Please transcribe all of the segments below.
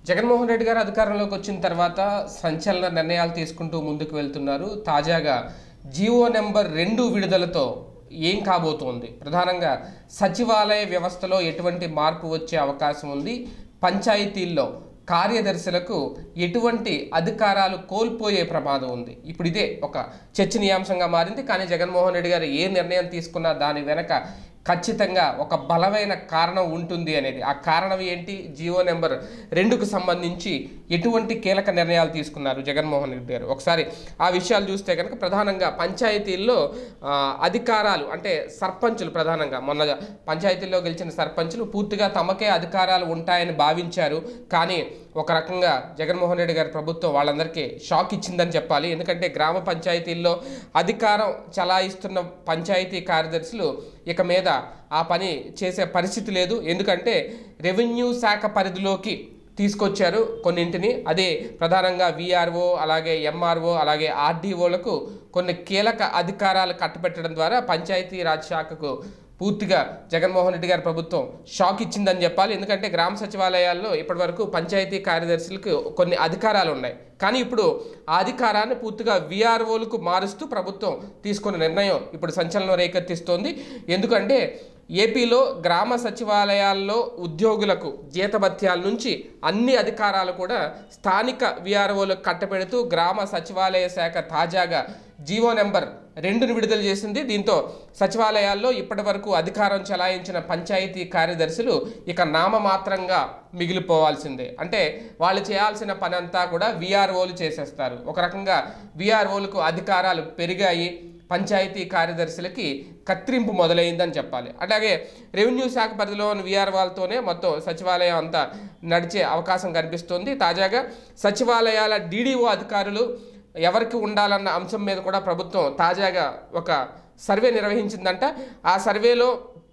జగన్మోహన్ రెడ్డి గారు అధికారంలోకి వచ్చిన తర్వాత సంచలన నిర్ణయాలు తీసుకుంటూ ముందుకు వెళ్తున్నారు తాజాగా జీవో నెంబర్ రెండు విడుదలతో ఏం కాబోతోంది ప్రధానంగా సచివాలయ వ్యవస్థలో ఎటువంటి మార్పు వచ్చే అవకాశం ఉంది పంచాయతీల్లో కార్యదర్శులకు ఎటువంటి అధికారాలు కోల్పోయే ప్రమాదం ఉంది ఇప్పుడు ఇదే ఒక చర్చనీయాంశంగా మారింది కానీ జగన్మోహన్ రెడ్డి గారు ఏ నిర్ణయం తీసుకున్నా దాని వెనక ఖచ్చితంగా ఒక బలమైన కారణం ఉంటుంది అనేది ఆ కారణం ఏంటి జియో నెంబర్ రెండుకు సంబంధించి ఎటువంటి కీలక నిర్ణయాలు తీసుకున్నారు జగన్మోహన్ రెడ్డి గారు ఒకసారి ఆ విషయాలు చూస్తే కనుక ప్రధానంగా పంచాయతీల్లో ఆ, అధికారాలు అంటే సర్పంచులు ప్రధానంగా మొన్న పంచాయతీల్లో గెలిచిన సర్పంచులు పూర్తిగా తమకే అధికారాలు ఉంటాయని భావించారు కానీ ఒక రకంగా జగన్మోహన్ రెడ్డి గారి ప్రభుత్వం వాళ్ళందరికీ షాక్ ఇచ్చిందని చెప్పాలి ఎందుకంటే గ్రామ పంచాయతీల్లో అధికారం చలాయిస్తున్న పంచాయతీ కార్యదర్శులు ఇక మీద ఆ పని చేసే పరిస్థితి లేదు ఎందుకంటే రెవెన్యూ శాఖ పరిధిలోకి తీసుకొచ్చారు కొన్నింటిని అదే ప్రధానంగా విఆర్ఓ అలాగే ఎంఆర్ఓ అలాగే ఆర్డీఓలకు కొన్ని కీలక అధికారాలు కట్టబెట్టడం ద్వారా పంచాయతీ రాజ్ శాఖకు పూర్తిగా జగన్మోహన్ రెడ్డి గారి ప్రభుత్వం షాక్ ఇచ్చిందని చెప్పాలి ఎందుకంటే గ్రామ సచివాలయాల్లో ఇప్పటివరకు పంచాయతీ కార్యదర్శులకు కొన్ని అధికారాలు ఉన్నాయి కానీ ఇప్పుడు ఆ అధికారాన్ని పూర్తిగా విఆర్ఓలకు మారుస్తూ ప్రభుత్వం తీసుకున్న నిర్ణయం ఇప్పుడు సంచలనం రేకెత్తిస్తోంది ఎందుకంటే ఏపీలో గ్రామ సచివాలయాల్లో ఉద్యోగులకు జీతభత్యాల నుంచి అన్ని అధికారాలు కూడా స్థానిక విఆర్ఓలకు కట్టబెడుతూ గ్రామ సచివాలయ శాఖ తాజాగా జీవో నెంబర్ రెండును విడుదల చేసింది దీంతో సచివాలయాల్లో ఇప్పటి వరకు అధికారం చెలాయించిన పంచాయతీ కార్యదర్శులు ఇక నామమాత్రంగా మిగిలిపోవాల్సిందే అంటే వాళ్ళు చేయాల్సిన పని అంతా కూడా విఆర్ఓలు చేసేస్తారు ఒక రకంగా విఆర్ఓలకు అధికారాలు పెరిగాయి పంచాయతీ కార్యదర్శులకి కత్తిరింపు మొదలైందని చెప్పాలి అలాగే రెవెన్యూ శాఖ పరిధిలో ఉన్న విఆర్ వాళ్ళతోనే మొత్తం సచివాలయం అంతా నడిచే అవకాశం కనిపిస్తుంది తాజాగా సచివాలయాల డీడీఓ అధికారులు ఎవరికి ఉండాలన్న అంశం మీద కూడా ప్రభుత్వం తాజాగా ఒక సర్వే నిర్వహించిందంట ఆ సర్వేలో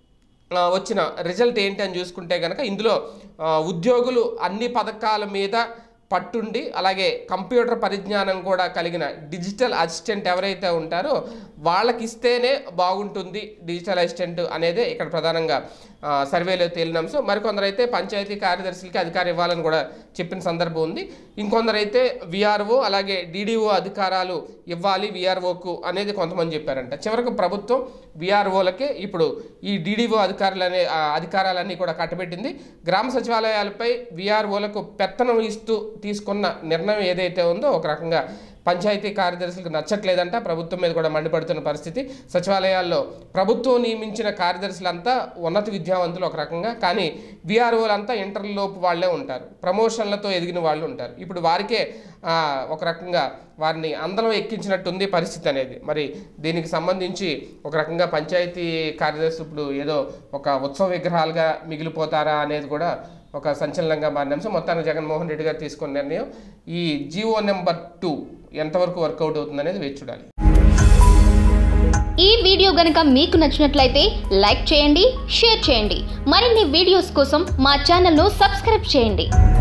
ఆ, వచ్చిన రిజల్ట్ ఏంటి అని చూసుకుంటే కనుక ఇందులో ఆ, ఉద్యోగులు అన్ని పథకాల మీద పట్టుండి అలాగే కంప్యూటర్ పరిజ్ఞానం కూడా కలిగిన డిజిటల్ అసిస్టెంట్ ఎవరైతే ఉంటారో వాళ్ళకి ఇస్తేనే బాగుంటుంది డిజిటల్ అసిస్టెంట్ అనేదే ఇక్కడ ప్రధానంగా ఆ, సర్వేలో తేలిన అంశం మరికొందరు అయితే పంచాయతీ కార్యదర్శులకి అధికారం ఇవ్వాలని కూడా చెప్పిన సందర్భం ఉంది ఇంకొందరు అయితే విఆర్ఓ అలాగే డీడీఓ అధికారాలు ఇవ్వాలి విఆర్ఓకు అనేది కొంతమంది చెప్పారంట చివరకు ప్రభుత్వం విఆర్ఓలకే ఇప్పుడు ఈ డీడీఓ అధికారులు అనే ఆ, అధికారాలన్నీ కూడా కట్టబెట్టింది గ్రామ సచివాలయాలపై విఆర్ఓలకు పెత్తనం ఇస్తూ తీసుకున్న నిర్ణయం ఏదైతే ఉందో ఒక రకంగా పంచాయతీ కార్యదర్శులకు నచ్చట్లేదంట ప్రభుత్వం మీద కూడా మండిపడుతున్న పరిస్థితి సచివాలయాల్లో ప్రభుత్వం నియమించిన కార్యదర్శులంతా ఉన్నత విద్యావంతులు ఒక రకంగా కానీ విఆర్ఓలంతా ఇంటర్లోపు వాళ్ళే ఉంటారు ప్రమోషన్లతో ఎదిగిన వాళ్ళు ఉంటారు ఇప్పుడు వారికే ఆ, ఒక రకంగా వారిని అందరం ఎక్కించినట్టుంది పరిస్థితి అనేది మరి దీనికి సంబంధించి ఒక రకంగా పంచాయతీ కార్యదర్శి ఇప్పుడు ఏదో ఒక ఉత్సవ విగ్రహాలుగా మిగిలిపోతారా అనేది కూడా ఒక సంచలనంగా మారిన అంశం మొత్తానికి జగన్మోహన్ రెడ్డి గారు తీసుకున్న నిర్ణయం ఈ జీవో నెంబర్ టూ ఎంతవరకు వర్కౌట్ అవుతుంది అనేది వేచి చూడాలి ఈ వీడియో గనుక మీకు నచ్చినట్లయితే లైక్ చేయండి షేర్ చేయండి మరిన్ని వీడియోస్ కోసం మా ఛానల్ను సబ్స్క్రైబ్ చేయండి